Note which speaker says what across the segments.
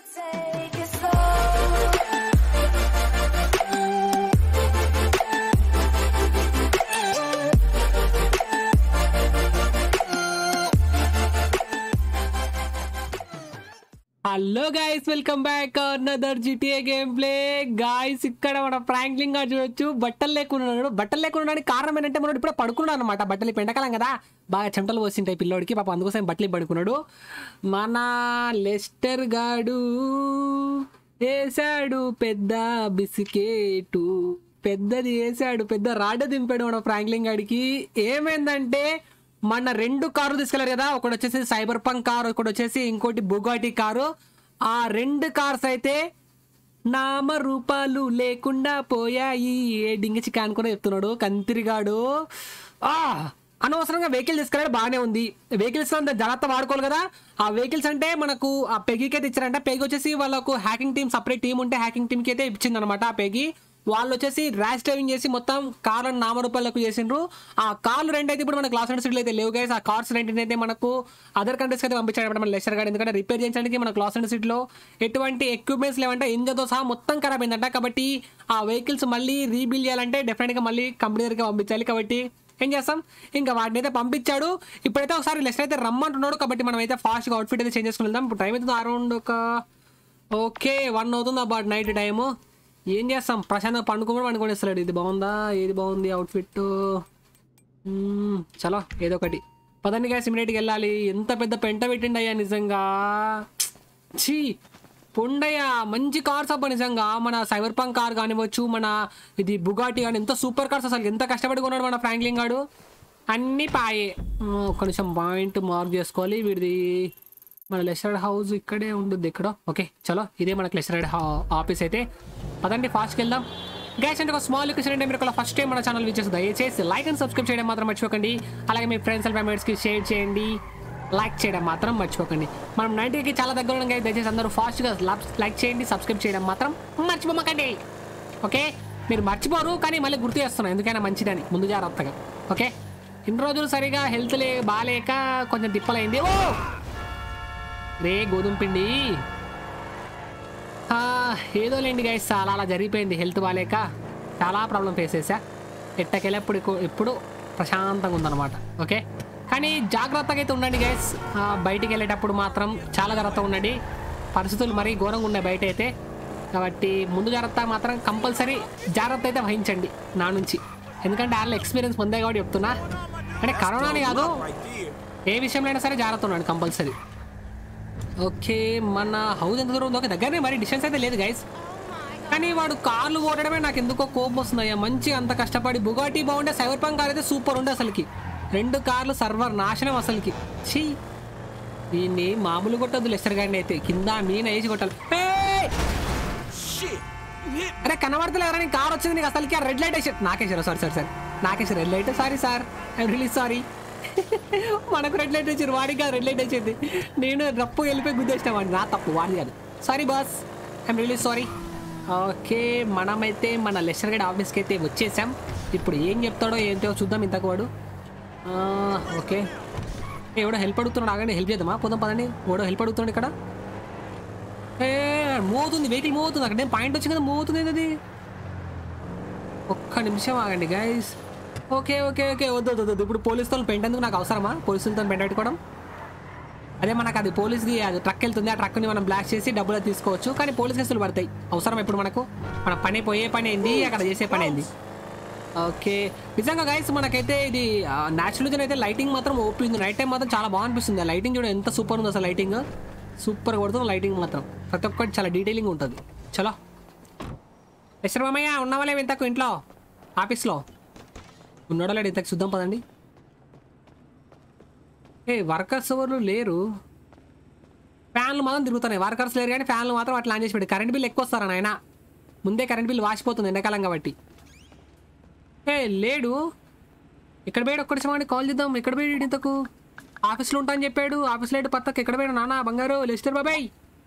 Speaker 1: Take it slow.
Speaker 2: Hello guys welcome back another GTA game play guys ఇక్కడ మన Franklin గా చూడొచ్చు బట్టలు లేకున్నాడు బట్టలు లేకున్నాడు కారణం ఏంటంటే మనోడు ఇప్పుడే పడుకున్నాడు అనమాట బట్టలు ఇప్పుడు ఎండాకాలం కదా బాగా చెమటలు పోసింటాయి పిల్లోడికి పాప అందుకోసం బట్టలు పడుకున్నాడు మన లెస్టర్ గాడు వేసాడు పెద్ద బిస్కెటు పెద్దది వేసాడు పెద్ద రాడ్ దింపాడు మన ఫ్రాంక్లింగ్ గాడికి ఏమైందంటే మన రెండు కారు తీసుకెళ్లారు కదా ఒకటి వచ్చేసి సైబర్ పంక్ కారు ఒకటి వచ్చేసి ఇంకోటి బుగాటి కారు ఆ రెండు కార్స్ అయితే నామ రూపాలు లేకుండా పోయాయి ఏ డింగి చికాన్ కూడా చెప్తున్నాడు కంతిరిగాడు ఆ అనవసరంగా వెహికల్ తీసుకెళ్ళాడు బాగానే ఉంది వెహికల్స్ అంత జాగ్రత్త వాడుకోవాలి కదా ఆ వెహికల్స్ అంటే మనకు ఆ పెగికి అయితే ఇచ్చారంట పెగి వచ్చేసి వాళ్ళకు హ్యాకింగ్ టీమ్ సపరేట్ టీం ఉంటే హ్యాకింగ్ టీంకి అయితే ఇచ్చింది అనమాట ఆ పెగి వాళ్ళు వచ్చేసి ర్యాష్ డ్రైవింగ్ చేసి మొత్తం కార్లను నామరూపాలకు చేసిండ్రు ఆ కార్లు రెండు అయితే ఇప్పుడు మన క్లాస్ అండ్ సిటీలో అయితే లేవు గైస్ ఆ కార్స్ రెండింటి అయితే మనకు అదర్ కంట్రీస్కి అయితే పంపించాడు అనమాట మన లెషర్ గార్డ్ ఎందుకంటే రిపేర్ చేయించడానికి మన క్లాస్ అండ్ సిటీలో ఎటువంటి ఎక్విప్మెంట్స్ లేవంటే ఇంజన్తో సహా మొత్తం ఖరాబ్ అయిందంట కాబట్టి ఆ వెహికల్స్ మళ్ళీ రీబిల్డ్ చేయాలంటే డెఫినెట్గా మళ్ళీ కంపెనీ దగ్గరికి పంపించాలి కాబట్టి ఏం చేస్తాం ఇంకా వాటిని అయితే పంపించాడు ఇప్పుడైతే ఒకసారి లెస్టర్ అయితే రమ్మంటున్నాడు కాబట్టి మనం అయితే ఫాస్ట్గా అవుట్ఫిట్ అయితే చేంజ్ చేసుకుని వెళ్దాం ఇప్పుడు టైం అవుతుంది అరౌండ్ ఒక ఓకే వన్ అవుతుంది అబౌట్ నైట్ టైము ఏం చేస్తాం ప్రశాంతంగా పండుకో కూడా పండుకొనిస్తాడు ఇది బాగుందా ఏది బాగుంది అవుట్ఫిట్ చలో ఏదో ఒకటి పదండి గ్యాస్ ఇమీడియట్గా వెళ్ళాలి ఎంత పెద్ద పెంట పెట్టిండయ్యా నిజంగా ఛీ పొండయ్య మంచి కార్స్ అబ్బా నిజంగా మన సైబర్ పంక్ కార్ కానివ్వచ్చు మన ఇది బుగాటి కానీ ఎంత సూపర్ కార్స్ అసలు ఎంత కష్టపడి కొన్నాడు మన ఫ్రాంక్లింగ్ గాడు అన్నీ పాయే ఉమ్, ఒక్క నిమిషం పాయింట్ మార్క్ చేసుకోవాలి వీడిది మన లెసర్డ్ హౌస్ ఇక్కడే ఉంటుంది ఇక్కడ ఓకే చలో ఇదే మనకు లెసర్డ్ ఆఫీస్ అయితే పదండి ఫాస్ట్కి వెళ్దాం గ్యాస్ అంటే ఒక స్మాల్ రిక్వెస్ట్ అంటే మీరు ఫస్ట్ టైం మన ఛానల్ విచ్చేసి దయచేసి లైక్ అండ్ సబ్స్క్రైబ్ చేయడం మాత్రం మర్చిపోకండి అలాగే మీ ఫ్రెండ్స్ అండ్ ఫ్యామిలీస్కి షేర్ చేయండి లైక్ చేయడం మాత్రం మర్చిపోకండి మనం నైన్టీకి చాలా దగ్గర ఉన్నాం కదా దయచేసి అందరూ ఫాస్ట్గా లైక్ చేయండి సబ్స్క్రైబ్ చేయడం మాత్రం మర్చిపోమకండి ఓకే మీరు మర్చిపోరు కానీ మళ్ళీ గుర్తు చేస్తున్నాను ఎందుకైనా మంచిదని ముందు జాగ్రత్తగా ఓకే ఇన్ని రోజులు సరిగా హెల్త్ లే బాగాలేక కొంచెం తిప్పలైంది ఓ రే గోధుమ పిండి ఆ, ఏదో లేండి గైస్ చాలా అలా జరిగిపోయింది హెల్త్ బాగాలేక చాలా ప్రాబ్లం ఫేస్ చేసా ఎట్టకెళ్ళి ఎప్పుడు ఎప్పుడు ప్రశాంతంగా ఉందన్నమాట ఓకే కానీ జాగ్రత్తగా అయితే ఉండండి గైస్ బయటికి వెళ్ళేటప్పుడు మాత్రం చాలా జాగ్రత్తగా ఉండండి పరిస్థితులు మరీ ఘోరంగా ఉన్నాయి బయట అయితే కాబట్టి ముందు జాగ్రత్త మాత్రం కంపల్సరీ జాగ్రత్త అయితే వహించండి నా నుంచి ఎందుకంటే వాళ్ళ ఎక్స్పీరియన్స్ పొందే కాబట్టి చెప్తున్నా అంటే కరోనాని కాదు ఏ విషయంలో అయినా సరే జాగ్రత్త ఉండండి కంపల్సరీ ఓకే మన హౌస్ ఎంత దూరం ఉందో ఓకే దగ్గరనే మరి డిస్టెన్స్ అయితే లేదు గైస్ కానీ వాడు కార్లు ఓడడమే నాకు ఎందుకో కోపం వస్తున్నాయి మంచి అంత కష్టపడి బుగాటి బాగుండే సైబర్ పంక్ కార్ అయితే సూపర్ ఉండే అసలుకి రెండు కార్లు సర్వర్ నాశనం అసలుకి ఛీ దీన్ని మామూలు కొట్టద్దు లెస్టర్ గారిని అయితే కింద మీన వేసి కొట్టాలి ఏయ్! అరే కనబడతలే ఎవరైనా కార్ వచ్చింది నీకు అసలుకి ఆ రెడ్ లైట్ వేసారు నాకేసారు సారీ సారీ సార్ నాకేసారు red light sorry sir I really sorry మనకు రెడ్ లైట్ వచ్చారు వాడికి కాదు రెడ్ లైట్ వచ్చింది నేను రప్పు వెళ్ళిపోయి గుద్దేసిన వాడిని నా తప్పు వాడి కాదు sorry boss I'm really sorry okay మనమైతే మన లెక్చర్ గైడ్ ఆఫీస్కి అయితే వచ్చేసాం ఇప్పుడు ఏం చెప్తాడో ఏంటో చూద్దాం ఇంతకు వాడు ఆ, ఓకే ఏ, ఎవడో హెల్ప్ అడుగుతున్నాడు ఆగండి హెల్ప్ చేద్దామా పోదాం పదండి ఎవడో హెల్ప్ అడుగుతున్నాడు ఇక్కడ ఏ మోతుంది వెహికల్ మోతుంది అక్కడ పాయింట్ వచ్చి కదా మోతుంది అది ఒక్క నిమిషం ఆగండి గైస్ ఓకే ఓకే ఓకే వద్దు వద్దు వద్దు ఇప్పుడు పోలీసుతో పెంట్ ఎందుకు నాకు అవసరమా పోలీసులతో పెంట పెట్టుకోవడం అదే మనకు అది పోలీస్ది అది ట్రక్ వెళ్తుంది ఆ ట్రక్ని మనం బ్లాక్ చేసి డబ్బులు తీసుకోవచ్చు కానీ పోలీస్ కేసులు పడతాయి అవసరం ఇప్పుడు మనకు మన పని పోయే పని అయింది అక్కడ చేసే పని అయింది ఓకే నిజంగా గైస్ మనకైతే ఇది న్యాచురల్ అయితే లైటింగ్ మాత్రం ఓపీ ఉంది నైట్ టైం మాత్రం చాలా బాగా అనిపిస్తుంది లైటింగ్ చూడ ఎంత సూపర్ ఉంది అసలు లైటింగ్ సూపర్ కొడుతుంది లైటింగ్ మాత్రం ప్రతి ఒక్కటి చాలా డీటెయిలింగ్ ఉంటుంది చలో ఎస్టర్ మామయ్య ఉన్నావా లేవు ఇంతకు ఇంట్లో ఆఫీస్లో ఉన్నాడో లేడు ఇంతకు చూద్దాం పదండి ఏ వర్కర్స్ ఎవరు లేరు ఫ్యాన్లు మాత్రం తిరుగుతున్నాయి వర్కర్స్ లేరు కానీ ఫ్యాన్లు మాత్రం అట్లా ఆన్ చేసి పెట్టి కరెంట్ బిల్ ఎక్కువ వస్తారా నాయన ముందే కరెంట్ బిల్ వాసిపోతుంది ఎండాకాలం కాబట్టి ఏ లేడు ఇక్కడ పోయాడు ఒక్కడి సమయాన్ని కాల్ చేద్దాం ఎక్కడ పోయాడు ఇంతకు ఆఫీస్లో ఉంటా అని చెప్పాడు ఆఫీస్లో లేడు పత్తకు ఎక్కడ పోయాడు నాన్న బంగారు లెస్టర్ బాబాయ్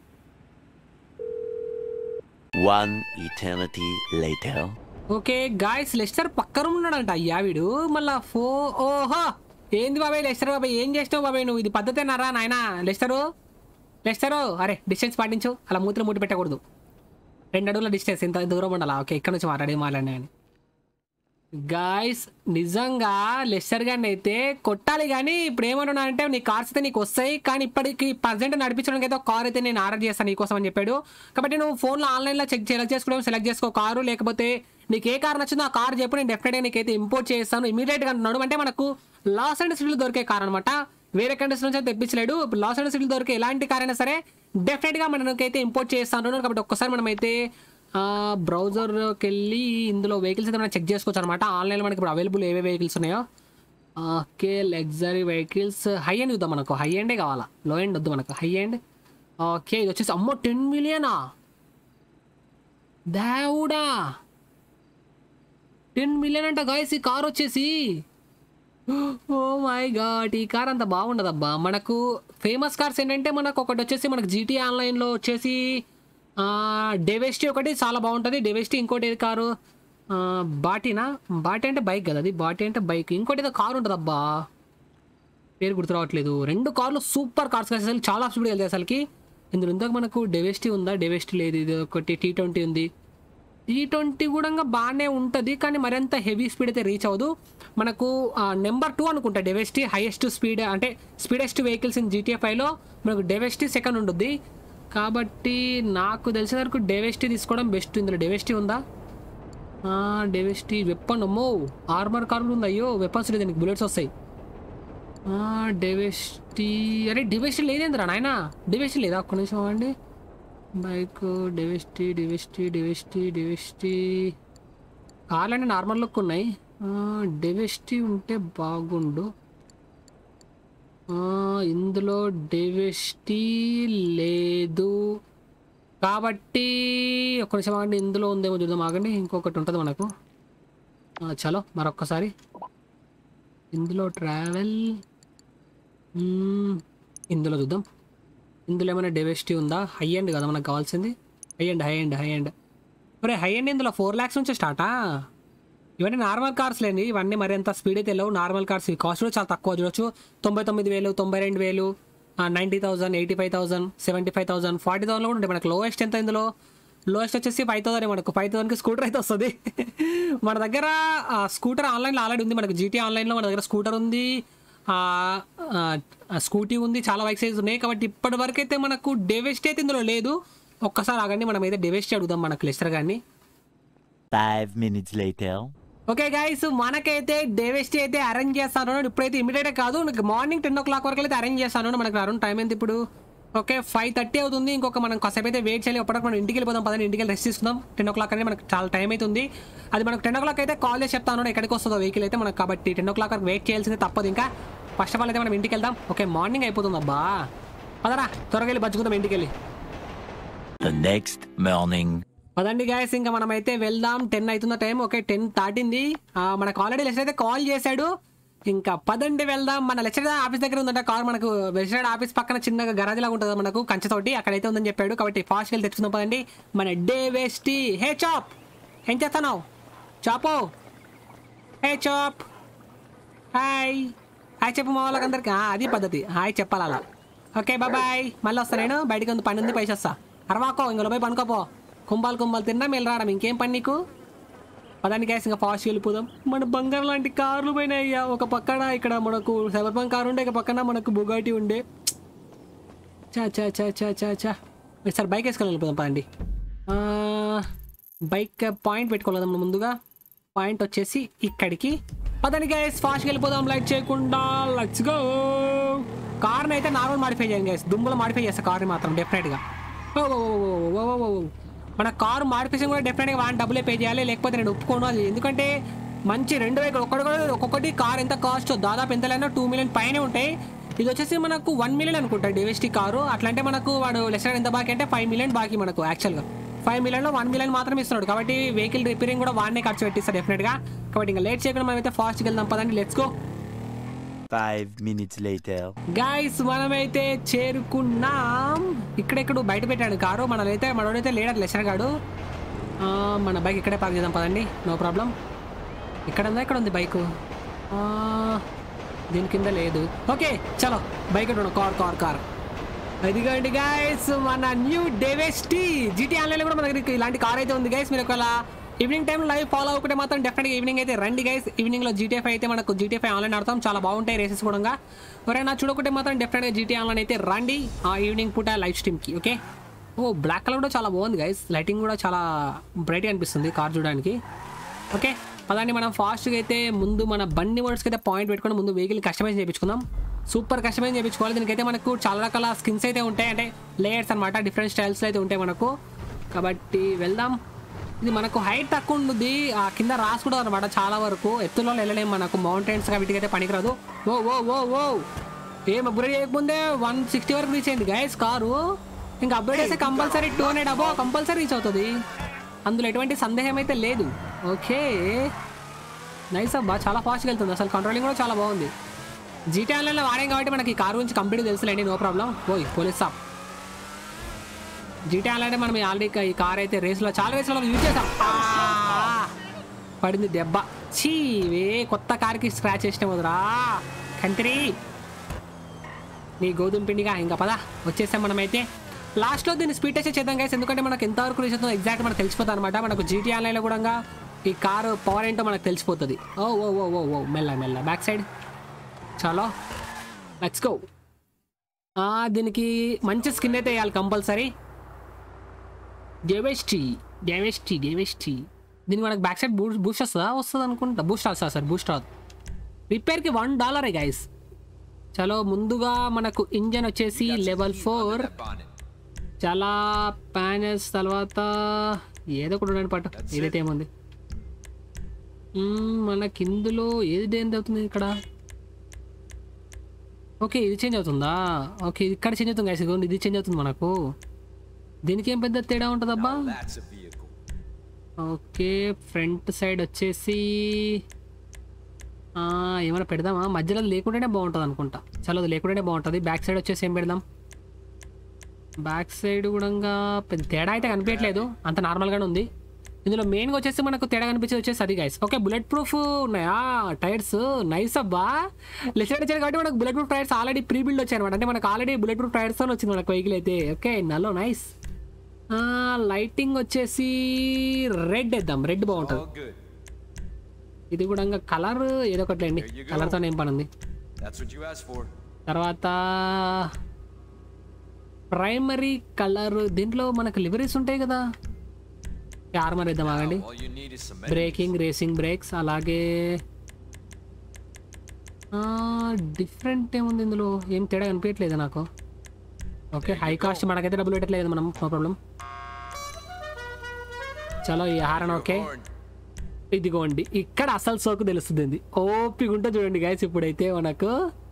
Speaker 3: One eternity later.
Speaker 2: Okay guys Lester పక్కన ఉన్నాడంట అయ్యా వీడు మళ్ళా ఫో ఓహో ఏంది బాబాయ్ లెస్టర్ బాబాయ్ ఏం చేసినావు బాబాయ్ నువ్వు ఇది పద్ధతేనారా నాయనా లెస్టరు లెస్టరు అరే డిస్టెన్స్ పాటించు అలా మూతిలో ముట్టి పెట్టకూడదు రెండు అడుగుల డిస్టెన్స్ ఇంత దూరం ఉండాలా ఓకే ఇక్కడ నుంచి మాట్లాడి మాట్లాడినా అని గాయస్ నిజంగా లెస్టర్ గారిని అయితే కొట్టాలి కానీ ఇప్పుడు ఏమన్నా అంటే నీ కార్స్ అయితే నీకు వస్తాయి కానీ ఇప్పటికి ప్రజెంట్ నడిపించడానికి అయితే ఒక కార్ అయితే నేను ఆర్డర్ చేస్తాను నీకోసం అని చెప్పాడు కాబట్టి నువ్వు ఫోన్లో ఆన్లైన్లో చెక్ సెలెక్ట్ చేసుకోవడం సెలెక్ట్ చేసుకో కారు లేకపోతే నీకు ఏ కార్ నచ్చిందో ఆ కార్ చెప్పు నేను డెఫినెట్గా నీకైతే ఇంపోర్ట్ చేస్తాను ఇమీడియట్గా అంటున్నాడు అంటే మనకు లాస్ అండ్ సిటీలో దొరికే కార్ అనమాట వేరే కంట్రీస్ నుంచి అయితే తెప్పించలేడు ఇప్పుడు లాస్ అండ్ సిటీలో దొరికే ఎలాంటి కార్ అయినా సరే డెఫినెట్గా మనకైతే ఇంపోర్ట్ చేస్తాను కాబట్టి ఒక్కసారి మనమైతే బ్రౌజర్కి వెళ్ళి ఇందులో వెహికల్స్ అయితే మనం చెక్ చేసుకోవచ్చు అనమాట ఆన్లైన్లో మనకి ఇప్పుడు అవైలబుల్ ఏవే వెహికల్స్ ఉన్నాయో okay luxury vehicles high end చూద్దాం మనకు హై ఎండే కావాలా లో ఎండ్ వద్దు మనకు హై ఎండ్ ఓకే ఇది వచ్చేసి అమ్మో టెన్ మిలియనా దేవుడా టెన్ మిలియన్ అంట గాయస్ ఈ కార్ వచ్చేసి ఓ మై గాడ్ ఈ కార్ అంత బాగుండదబ్బా మనకు ఫేమస్ కార్స్ ఏంటంటే మనకు ఒకటి వచ్చేసి మనకు జీటీ ఆన్లైన్లో వచ్చేసి డెవెస్టీ ఒకటి చాలా బాగుంటుంది డెవెస్టీ ఇంకోటి ఏది కారు ఆ, బాటీనా బాటీ అంటే బైక్ కదా అది బాటీ అంటే బైక్ ఇంకోటి ఏదో కారు ఉంటుంది అబ్బా పేరు గుర్తు రావట్లేదు రెండు కార్లు సూపర్ కార్స్ కదా అసలు చాలా స్పీడ్ వెళ్తాయి అసలుకి ఇందులో ఇందాక మనకు డెవెస్టీ ఉందా డెవెస్టీ లేదు ఇది ఒకటి టీ ట్వంటీ ఉంది టీ ట్వంటీ కూడా బాగానే ఉంటుంది కానీ మరింత హెవీ స్పీడ్ అయితే రీచ్ అవ్వదు మనకు నెంబర్ టూ అనుకుంటా డెవెస్టీ హైయెస్ట్ స్పీడ్ అంటే స్పీడెస్ట్ వెహికల్స్ ఇన్ జీటీఏ ఫైవ్లో మనకు డెవెస్టీ సెకండ్ ఉంటుంది కాబట్టి నాకు తెలిసిన వరకు డెవెస్టీ తీసుకోవడం బెస్ట్ ఇందులో డెవెస్టీ ఉందా డెవెస్టీ వెపన్ అమ్మో ఆర్మర్ కార్ కూడా ఉంది అయ్యో వెపన్స్ లేదు దీనికి బుల్లెట్స్ వస్తాయి డెవెస్టీ అరే డెవెస్టీ లేదేంద్రా నాయన డెవెస్టీ లేదా ఒక్క నిమిషం అండి బైక్ డెవెస్టీ డెవెస్టీ డెవెస్టీ డెవెస్టీ కార్లు అంటే నార్మల్ లుక్ ఉన్నాయి ఆ, డెవెస్టీ ఉంటే బాగుండు ఆ, ఇందులో డెవెస్టీ లేదు కాబట్టి ఒక్క నిమిషం ఆగండి ఇందులో ఉందేమో చూద్దాం ఆగండి ఇంకొకటి ఉంటుంది మనకు ఆ, చలో మరొక్కసారి ఇందులో ట్రావెల్ మ్మ్, ఇందులో చూద్దాం ఇందులో ఏమైనా డెవెస్టీ ఉందా హై ఎండ్ కదా మనకు కావాల్సింది high end high end high end మరి హై ఎండ్ ఇందులో ఫోర్ ల్యాక్స్ నుంచి స్టార్టా ఇవన్నీ నార్మల్ కార్స్ లేండి ఇవన్నీ మరి ఎంత స్పీడ్ అయితే లేవు నార్మల్ కార్స్ ఈ కాస్ట్ కూడా చాలా తక్కువ చూడొచ్చు తొంభై తొమ్మిది వేలు తొంభై రెండు వేలు ninety thousand eighty five thousand seventy five thousand forty thousand కూడా ఉంటాయి మనకు లోయెస్ట్ ఎంత ఇందులో లోయెస్ట్ వచ్చేసి ఫైవ్ థౌసండ్ మనకు ఫైవ్ థౌసండ్కి స్కూటర్ అయితే వస్తుంది మన దగ్గర స్కూటర్ ఆన్లైన్లో ఆల్రెడీ ఉంది మనకు జీటీ ఆన్లైన్లో మన దగ్గర స్కూటర్ ఉంది ఆ, ఆ, ఆ, స్కూటీ ఉంది చాలా బైక్ సైజ్ ఉన్నాయి కాబట్టి ఇప్పటి వరకు అయితే మనకు డెవెస్ట్ అయితే ఇందులో లేదు ఒక్కసారి ఆగండి మనం అయితే డెవెస్ట్ అడుగుదాం మనకు లెస్టర్ గారిని
Speaker 3: Five minutes later.
Speaker 2: Okay guys మనకైతే డేవెస్టీ అయితే అరేంజ్ చేస్తాను ఇప్పుడైతే ఇమీడియట్ కాదు నాకు మార్నింగ్ టెన్ ఓ క్లాక్ వరకు అయితే అరేంజ్ చేస్తాను మనకు అరౌండ్ టైం ఎంత ఇప్పుడు ఓకే ఫైవ్ థర్టీ అవుతుంది ఇంకొక మనం కాసేపు అయితే వెయిట్ చేయాలి అప్పటికి మనం ఇంటికి వెళ్ళిపోదాం పదండి ఇంటికి వెళ్ళి రెస్ట్ తీసుకుందాం టెన్ ఓ క్లాక్ అనేది మనకు చాలా టైం అవుతుంది అది మనకు టెన్ ఓ క్లాక్ అయితే కాల్ చేసి చెప్తాను ఎక్కడికి వస్తుందో వెహికల్ అయితే మనకు కాబట్టి టెన్ ఓ క్లాక్ వరకు వెయిట్ చేయాల్సింది తప్పదు ఇంకా ఫస్ట్ ఆఫ్ ఆల్ అయితే మనం ఇంటికి వెళ్దాం ఓకే మార్నింగ్ అయిపోతుంది అబ్బా పదరా త్వరగా వెళ్ళి బతుకుదాం ఇంటికి వెళ్ళి
Speaker 3: The next morning.
Speaker 2: పదండి గాయస్ ఇంకా మనం అయితే వెళ్దాం టెన్ అవుతున్న టైం ఓకే టెన్ దాటింది ఆ, మనకు ఆల్రెడీ లెక్చర్ అయితే కాల్ చేశాడు ఇంకా పదండి వెళ్దాం మన లెక్చర్ ఆఫీస్ దగ్గర ఉందంట కార్ మనకు లెక్చర్ ఆఫీస్ పక్కన చిన్నగా గరాజ్ లాగా ఉంటుంది మనకు కంచెతోటి అక్కడైతే ఉందని చెప్పాడు కాబట్టి ఫాస్ట్ వెళ్ళి తెచ్చుకుందాం పదండి మన డే వేస్టీ హే చాప్ ఏం చేస్తున్నావు చాపో హే చాప్ హాయ్ హాయ్ చెప్పు మా వాళ్ళకి అందరికి ఆ, అది పద్ధతి హాయ్ చెప్పాలి అలా ఓకే బాయ్ మళ్ళీ వస్తా నేను బయటికి ఉంది పని ఉంది పైసి వస్తా అరవాకో ఇంకో పోయి పనుకోపో కుంభాలు కుంభాలు తిన్నా మేము రావడం ఇంకేం పని నీకు పదానికి గ్యాస్ ఇంకా ఫాస్ట్ వెళ్ళిపోదాం మన బంగారం లాంటి కార్లు పోయినాయి అయ్యా ఒక పక్కన ఇక్కడ మనకు సైబర్ పంక్ కారు ఉండే ఒక పక్కన మనకు బుగాటి ఉండే చా చా చా చా చా చా సార్ బైక్ వేసుకొని వెళ్ళిపోదాం పదండి ఆ, బైక్ పాయింట్ పెట్టుకోలేదాం మనం ముందుగా పాయింట్ వచ్చేసి ఇక్కడికి పదని గైస్ ఫాస్ట్గా వెళ్ళిపోదాం లైట్ చేయకుండా లెట్స్ గో కార్ని అయితే నార్మల్ మాడిఫై చేయండి గైస్ దుమ్ములో మాడిఫై చేస్తా కార్ని మాత్రం డెఫినెట్గా ఓ ఓ, ఓ, ఓ, ఓ, ఓ, ఓ. మన కారు మాడిఫికేషన్ కూడా డెఫినెట్గా వాడిని డబ్బులే పే చేయాలి లేకపోతే నేను ఒప్పుకోను అది ఎందుకంటే మంచి రెండు వేలు ఒక్కటి కూడా ఒక్కొక్కటి కార్ ఎంత కాస్ట్ దాదాపు ఎంతలైనా టూ మిలియన్ పైనే ఉంటాయి ఇది వచ్చేసి మనకు వన్ మిలియన్ అనుకుంటా డివెస్టీ కారు అట్లా అంటే మనకు వాడు లెసర్ ఎంత బాకీ అంటే ఫైవ్ మిలియన్ బాకీ మనకు యాక్చువల్గా ఫైవ్ మిలియన్లో వన్ మిలియన్ మాత్రం ఇస్తున్నాడు కాబట్టి వెహికల్ రిపేరింగ్ కూడా వాడినే ఖర్చు పెట్టిస్తారు డెఫినెట్గా కాబట్టి ఇంకా లేట్ చేయకుండా మనం అయితే ఫాస్ట్గా వెళ్దాం పదండి let's go
Speaker 3: Five minutes later.
Speaker 2: Guys మనమైతే చేరుకున్నాం ఇక్కడెక్కడ బయట పెట్టాడు కారు మనమైతే మనోడైతే లేడర్ లెసర్ గాడు ఆ, మన బైక్ ఇక్కడే పార్క్ చేద్దాం పదండి నో ప్రాబ్లం ఇక్కడ ఉందా ఇక్కడ ఉంది బైక్ దీని కింద లేదు ఓకే చలో బైక్ కార్ కార్ కార్ అదిగోండి గైస్ మన న్యూ డెవెస్టీ జీటీ ఆన్లైన్ కూడా మన దగ్గర ఇలాంటి కార్ అయితే ఉంది గైస్ మీరు ఒకవేళ ఈవినింగ్ టైం లైవ్ ఫాలో అవ్వకుంటే మాత్రం డెఫినెట్గా ఈవినింగ్ అయితే రండి గైస్ ఈవినింగ్ లో జీటీఎఫ్ అయితే మనకు జీటీఎఫ్ ఆన్లైన్ ఆడతాం చాలా బాగుంటాయి రేసెస్ కూడా ఎవరైనా చూడకుంటే మాత్రం డెఫినెట్గా జీటీ ఆన్లైన్ అయితే రండి ఆ ఈవినింగ్ పూట లైవ్ స్ట్రీమ్కి ఓకే ఓ బ్లాక్ కలర్ కూడా చాలా బాగుంది గైస్ లైటింగ్ కూడా చాలా బ్రైట్గా అనిపిస్తుంది కార్ చూడడానికి ఓకే పదండి మనం ఫాస్ట్గా అయితే ముందు మన బండి మోడల్స్కి అయితే పాయింట్ పెట్టుకొని ముందు వెహికల్ కస్టమైజ్ చేయించుకుందాం సూపర్ కస్టమైజ్ చేయించుకోవాలి దీనికైతే మనకు చాలా రకాల స్కిన్స్ అయితే ఉంటాయి అంటే లేయర్స్ అనమాట డిఫరెంట్ స్టైల్స్ అయితే ఉంటాయి మనకు కాబట్టి వెళ్దాం ఇది మనకు హైట్ తక్కువ ఉంటుంది ఆ కింద రాసుకుంటుంది అనమాట చాలా వరకు ఎత్తులో వెళ్ళలేము మనకు మౌంటైన్స్ వీటికి అయితే పనికిరాదు ఓ ఓ ఓ ఓ ఏం అప్గ్రేడ్ చేయకముందే వన్ సిక్స్టీ వరకు రీచ్ అయింది గైస్ కారు ఇంకా అప్గ్రేడ్ చేస్తే compulsory two hundred above compulsory reach అవుతుంది అందులో ఎటువంటి సందేహం అయితే లేదు ఓకే నైస్ అబ్బా చాలా ఫాస్ట్గా వెళ్తుంది అసలు కంట్రోలింగ్ కూడా చాలా బాగుంది జీటీ ఆన్లైన్లో వాడాం కాబట్టి మనకి ఈ కారు గురించి కంప్లీట్ తెలుసులేండి నో ప్రాబ్లం ఓయ్ పోలీస్ సాప్ జీటీ ఆన్లైన్ మనం ఆల్రెడీ ఈ కార్ అయితే రేస్లో చాలా రేస్లో యూజ్ చేసాం ఆ! పడింది దెబ్బ చీవే కొత్త కార్కి స్క్రాచ్ చేసిన వదరా కంట్రీ నీ గోధుమ పిండిగా ఇంకా పదా వచ్చేసాం మనమైతే లాస్ట్లో దీన్ని స్పీడ్ టెస్ట్ చేద్దాం గైస్ ఎందుకంటే మనకు ఎంతవరకు రీచ్ అవుతుందో ఎగ్జాక్ట్ మనకు తెలిసిపోతుంది అనమాట మనకు జీటీ ఆన్లైన్లో కూడా ఈ కారు పవర్ ఏంటో మనకు తెలిసిపోతుంది ఓ ఓ ఓ ఓ ఓ మెల్ల మెల్ల బ్యాక్ సైడ్ చాలో లెట్స్ గో దీనికి మంచి స్కిన్ అయితే వేయాలి కంపల్సరీ డెవెస్టీ డెవెస్టీ డెవెస్టీ దీనికి మనకు బ్యాక్ సైడ్ బూస్ట్ బూస్ట్ వస్తుందా వస్తుంది అనుకుంటా బూస్ట్ వస్తుందా సార్ బూస్ట్ రాదు రిపేర్కి వన్ డాలరే గైస్ చలో ముందుగా మనకు ఇంజన్ వచ్చేసి లెవెల్ ఫోర్ చాలా ప్యానెల్స్ తర్వాత ఏదో ఒకటి ఉండండి పట్టు ఏదైతే ఏముంది మ్మ్, మనకి ఇందులో ఏది చేంజ్ అవుతుంది ఇక్కడ ఓకే ఇది చేంజ్ అవుతుందా ఓకే ఇది ఇక్కడ చేంజ్ అవుతుంది guys. ఇదిగోండి ఇది చేంజ్ అవుతుంది మనకు దీనికి ఏం పెద్ద తేడా ఉంటుందబ్బా
Speaker 4: That's a vehicle.
Speaker 2: Okay front side వచ్చేసి ఆ, ఏమైనా పెడదామా మధ్యలో లేకుండానే బాగుంటుంది అనుకుంటా చలో అది లేకుండానే బాగుంటుంది బ్యాక్ సైడ్ వచ్చేసి ఏం పెడదాం బ్యాక్ సైడ్ కూడా పెద్ద తేడా అయితే కనిపించట్లేదు అంత నార్మల్గానే ఉంది ఇందులో మెయిన్గా వచ్చేసి మనకు తేడా కనిపించేది వచ్చేసి అది గైస్ ఓకే బుల్లెట్ ప్రూఫ్ ఉన్నాయా టైర్స్ నైస్ అబ్బా లెఫ్ట్ వచ్చారు కాబట్టి మనకు bullet proof tyres already pre build వచ్చాయి అనమాట అంటే మనకు ఆల్రెడీ బుల్లెట్ ప్రూఫ్ టైర్స్ అని వచ్చింది మనకు వెహికల్ అయితే ఓకే నల్లో నైస్ లైటింగ్ వచ్చేసి రెడ్ వేద్దాం రెడ్ బాగుంటుంది
Speaker 4: All good.
Speaker 2: ఇది కూడా కలర్ ఏదో ఒకటి అండి
Speaker 4: There you go.
Speaker 2: కలర్తో ఏం పని ఉంది
Speaker 4: That's what you asked for.
Speaker 2: తర్వాత ప్రైమరీ కలర్ దీంట్లో మనకు లివరీస్ ఉంటాయి కదా ఆర్మర్ వేద్దాం ఆగండి
Speaker 4: All you need is some
Speaker 2: braking racing brakes అలాగే డిఫరెంట్ ఏముంది ఇందులో ఏం తేడా కనిపించట్లేదు నాకు ఓకే హై కాస్ట్ మనకైతే డబ్బులు పెట్టట్లేదు మనం నో ప్రాబ్లం చలో ఈ హారన్ ఓకే
Speaker 4: horn.
Speaker 2: ఇదిగోండి ఇక్కడ అసలు సోకు తెలుస్తుంది ఓపిక ఉంటుంది చూడండి గైస్ ఇప్పుడైతే మనకు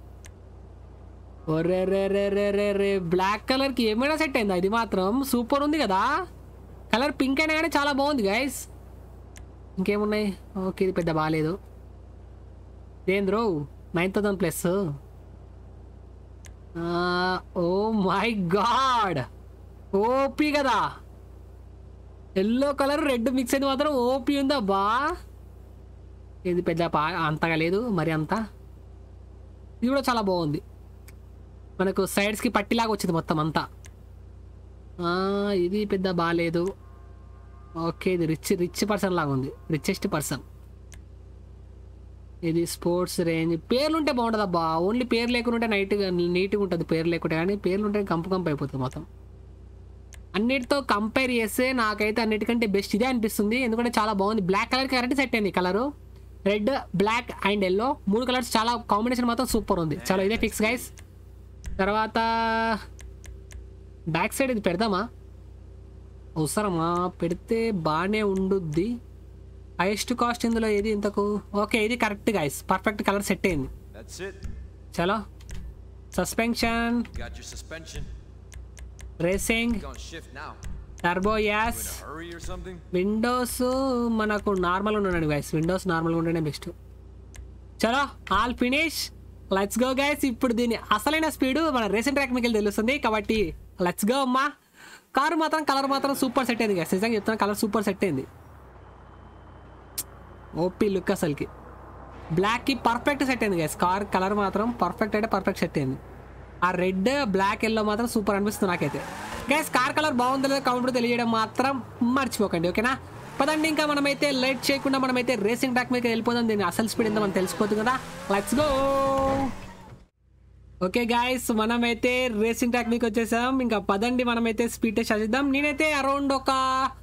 Speaker 2: ఒరే రే రే రే రే రే బ్లాక్ కలర్ కి ఏమైనా సెట్ అయిందా ఇది మాత్రం సూపర్ ఉంది కదా కలర్ పింక్ అయినా కానీ చాలా బాగుంది గైస్ ఇంకేమున్నాయి ఓకే ఇది పెద్ద బాగాలేదు ఏంద్రో nine thousand plus oh my god OP కదా ఎల్లో కలర్ రెడ్ మిక్స్ అయితే మాత్రం ఓపీ ఉందా బా ఇది పెద్ద పా అంతగా లేదు మరి అంత ఇది కూడా చాలా బాగుంది మనకు సైడ్స్కి పట్టిలాగా వచ్చింది మొత్తం అంతా ఆ, ఇది పెద్ద బాగాలేదు ఓకే ఇది రిచ్ రిచ్ పర్సన్ లాగా ఉంది రిచెస్ట్ పర్సన్ ఇది స్పోర్ట్స్ రేంజ్ పేర్లు ఉంటే బాగుంటుంది అబ్బా ఓన్లీ పేరు లేకుండా ఉంటే నైట్గా నీట్గా ఉంటుంది పేరు లేకుంటే కానీ పేర్లు ఉంటే కంపు కంపు అయిపోతుంది మొత్తం అన్నిటితో కంపేర్ చేస్తే నాకైతే అన్నిటికంటే బెస్ట్ ఇదే అనిపిస్తుంది ఎందుకంటే చాలా బాగుంది బ్లాక్ కలర్ కరెక్ట్ సెట్ అయింది colour red black and yellow మూడు కలర్స్ చాలా కాంబినేషన్ మాత్రం సూపర్ ఉంది చాలా ఇదే ఫిక్స్ గైస్ తర్వాత బ్యాక్ సైడ్ ఇది పెడదామా అవసరమా పెడితే బాగానే ఉండుద్ది హైయెస్ట్ కాస్ట్ ఇందులో ఏది ఇంతకు ఓకే ఇది correct guys perfect colour set అయింది
Speaker 4: That's it.
Speaker 2: చలో suspension
Speaker 4: Got your suspension.
Speaker 2: Racing
Speaker 4: Gonna shift now.
Speaker 2: Turbo యాస్
Speaker 4: In a hurry or something?
Speaker 2: Windows మనకు నార్మల్ ఉండండి గైస్ విండోస్ నార్మల్గా ఉంటేనే బెస్ట్ చలో all finish let's go guys ఇప్పుడు దీని అసలైన స్పీడ్ మన రేషన్ ట్రాక్ మీకు తెలుస్తుంది కాబట్టి లెట్స్ గో అమ్మా కారు మాత్రం కలర్ మాత్రం సూపర్ సెట్ అయింది గైస్ నిజంగా చెప్తాను కలర్ సూపర్ సెట్ అయింది ఓపీ లుక్ అసలుకి బ్లాక్కి పర్ఫెక్ట్ సెట్ అయింది గైస్ కార్ కలర్ మాత్రం పర్ఫెక్ట్ అంటే పర్ఫెక్ట్ సెట్ అయింది ఆ రెడ్ బ్లాక్ ఎల్లో మాత్రం సూపర్ అనిపిస్తుంది నాకైతే గైస్ కార్ కలర్ బాగుందో లేదో కామెంట్ తెలియడం మాత్రం మర్చిపోకండి ఓకేనా పదండి ఇంకా మనమైతే లేట్ చేయకుండా మనమైతే రేసింగ్ ట్రాక్ మీద వెళ్ళిపోదాం దీని అసలు స్పీడ్ ఎంత మనం తెలిసిపోతుంది కదా లెట్స్ గో ఓకే గాయస్ మనమైతే రేసింగ్ ట్రాక్ మీకు వచ్చేసాం ఇంకా పదండి మనమైతే స్పీడ్ టెస్ట్ చేద్దాం నేనైతే అరౌండ్ ఒక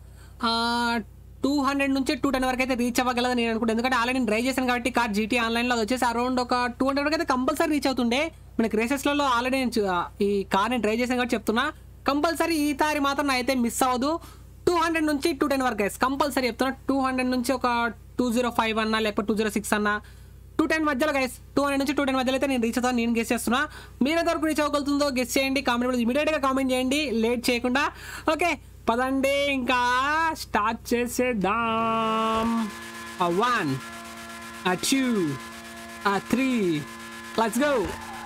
Speaker 2: టూ హండ్రెడ్ నుంచి టూ టెన్ వరకు అయితే రీచ్ అవ్వగలదు నేను అనుకుంటాను ఎందుకంటే ఆల్రెడీ నేను డ్రైవ్ చేశాను కాబట్టి కార్ జీటీ ఆన్లైన్లో అది వచ్చేసి అరౌండ్ ఒక టూ హండ్రెడ్ వరకు అయితే కంపల్సరీ రీచ్ అవుతుండే మనకి రేసెస్లలో ఆల్రెడీ నేను చూ- ఈ కార్ నేను డ్రైవ్ చేశాను కాబట్టి చెప్తున్నా కంపల్సరీ ఈ తారి మాత్రం నా అయితే మిస్ అవ్వదు టూ హండ్రెడ్ నుంచి టూ టెన్ వరకు కంపల్సరీ చెప్తున్నా టూ హండ్రెడ్ నుంచి ఒక టూ జీరో ఫైవ్ అన్నా లేకపోతే టూ జీరో సిక్స్ అన్నా టూ టెన్ మధ్యలో గైస్ టూ హండ్రెడ్ నుంచి టూ టెన్ మధ్యలో అయితే నేను రీచ్ అవుతాను నేను గెస్ చేస్తున్నా మీరు ఎంతవరకు రీచ్ అవ్వగలుగుతుందో గెస్ చేయండి కామెంట్ ఇమీడియట్గా కామెంట్ చేయండి లేట్ చేయకుండా ఓకే పదండి ఇంకా స్టార్ట్ చేసేద్దాం one two three let's go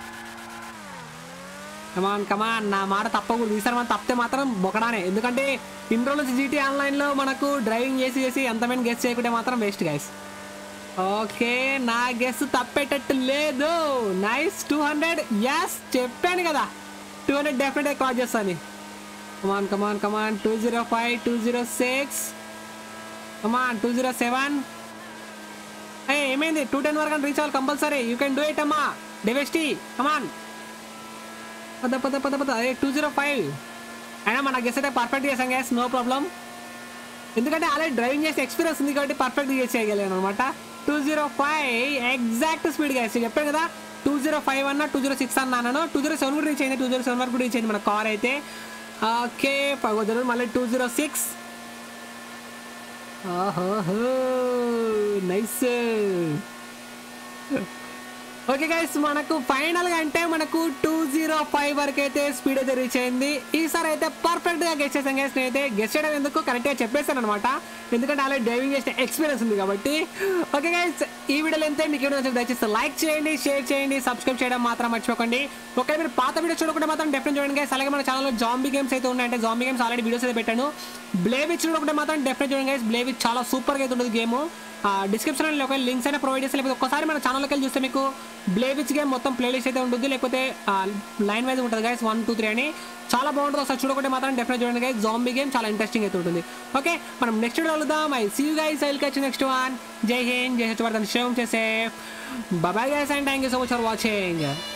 Speaker 2: come on come on నా మాట తప్పకూడదు ఈసారి మనం తప్పితే మాత్రం బొకడానే ఎందుకంటే ఇన్ని రోజుల నుంచి జీటీ ఆన్లైన్లో మనకు డ్రైవింగ్ చేసి చేసి ఎంతమంది గెస్ చేయకుంటే మాత్రం వేస్ట్ గైస్ ఓకే నా గెస్ తప్పేటట్టు లేదు నైస్ టూ హండ్రెడ్ ఎస్ చెప్పాను కదా టూ హండ్రెడ్ డెఫినెట్గా కాల్ చేస్తాను come on come on come on two zero five two zero six come on two zero seven ఏ ఏమైంది టూ టెన్ వరకు రీచ్ అవ్వాలి compulsory you can do it అమ్మా డెవెస్టీ కమాన్ పద పద పద పద అదే టూ జీరో ఫైవ్ అయినా మన గెస్ అయితే పర్ఫెక్ట్ చేసాం గ్యాస్ నో ప్రాబ్లం ఎందుకంటే ఆల్రెడీ డ్రైవింగ్ చేసే ఎక్స్పీరియన్స్ ఉంది కాబట్టి పర్ఫెక్ట్ గెస్ చేయగలిగాను అనమాట two zero five exact speed guess చెప్పాను కదా టూ జీరో ఫైవ్ అన్న టూ జీరో సిక్స్ అన్న అన్నాను టూ జీరో సెవెన్ కూడా రీచ్ అయింది టూ జీరో సెవెన్ వరకు కూడా రీచ్ అయింది మన కార్ అయితే ఓకే పగోదరు మళ్ళీ టూ జీరో సిక్స్ ఓహో నైస్ ఓకే గైస్ మనకు ఫైనల్ గా అంటే మనకు టూ జీరో ఫైవ్ వరకు అయితే స్పీడ్ అయితే రీచ్ అయింది ఈసారి అయితే పర్ఫెక్ట్ గా గెస్ట్ చేసాను గైస్ నేనైతే గెస్ట్ చేయడం ఎందుకు కరెక్ట్ గా చెప్పేశాను అనమాట ఎందుకంటే అలా డ్రైవింగ్ చేసిన ఎక్స్పీరియన్స్ ఉంది కాబట్టి ఓకే గైస్ ఈ వీడియోలో ఎంత మీకు ఏమైనా నచ్చితే దయచేసి లైక్ చేయండి షేర్ చేయండి సబ్స్క్రైబ్ చేయడం మాత్రం మర్చిపోకండి ఒకవేళ మీరు పాత వీడియో చూడకుండా మాత్రం డెఫినెట్ చూడండి గైస్ అలాగే మన ఛానల్లో జాంబీ గేమ్స్ అయితే ఉన్నాయంటే జాంబీ గేమ్స్ ఆల్రెడీ వీడియోస్ అయితే పెట్టాను బ్లేవిచ్ చూడకుండా మాత్రం డెఫినెట్ చూడండి గైస్ బ్లేవిచ్ చాలా సూపర్ గా అయితే ఉంటుంది గేమ్ డిస్క్రిప్షన్ లో ఒక లింక్స్ అయినా ప్రొవైడ్ చేస్తే లేకపోతే ఒక్కసారి మన ఛానల్కి వెళ్ళి చూస్తే మీకు బ్లేవిచ్ గేమ్ మొత్తం ప్లేలిస్ట్ అయితే ఉంటుంది లేకపోతే లైన్ వైజ్ ఉంటుంది గైస్ వన్ టూ త్రీ అని చాలా బాగుంటుంది ఒకసారి చూడకుంటే మాత్రం డెఫినెట్ చూడండి గైస్ జాంబీ గేమ్ చాలా ఇంట్రెస్టింగ్ అయితే ఉంటుంది ఓకే మనం నెక్స్ట్ వీడియో వెళ్దాం I see you guys I catch next one జై హింద్ జై సత్యవర్ధన్ శివం చేసే బాబాయ్ guys and thank you so much for watching